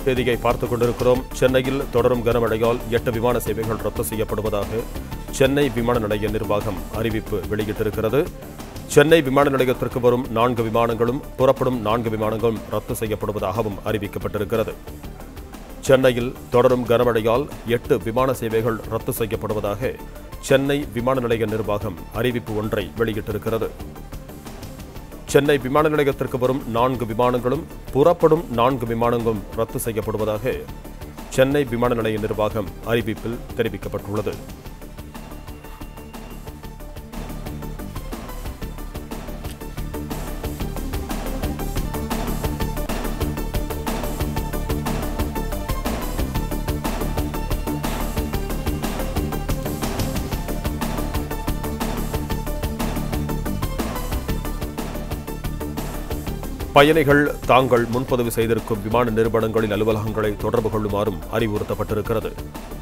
செய்தியை பார்த்துக் கொண்டிருக்கிறோம் சென்னையில் தொடரும் கனமழையால் எட்டு விமான சேவைகள் ரத்து செய்யப்படுவதாக சென்னை விமான நிலைய நிர்வாகம் அறிவிப்பு வெளியிட்டிருக்கிறது சென்னை விமான நிலையத்திற்கு வரும் நான்கு விமானங்களும் புறப்படும் நான்கு விமானங்களும் ரத்து செய்யப்படுவதாகவும் அறிவிக்கப்பட்டிருக்கிறது சென்னையில் தொடரும் கனமழையால் எட்டு விமான சேவைகள் ரத்து செய்யப்படுவதாக சென்னை விமான நிலைய நிர்வாகம் அறிவிப்பு ஒன்றை வெளியிட்டிருக்கிறது சென்னை விமான நிலையத்திற்கு வரும் நான்கு விமானங்களும் புறப்படும் நான்கு விமானங்களும் ரத்து செய்யப்படுவதாக சென்னை விமான நிலைய நிர்வாகம் அறிவிப்பில் தெரிவிக்கப்பட்டுள்ளது பயணிகள் தாங்கள் முன்பதிவு செய்திருக்கும் விமான நிறுவனங்களின் அலுவலகங்களை தொடர்பு கொள்ளுமாறும் அறிவுறுத்தப்பட்டிருக்கிறது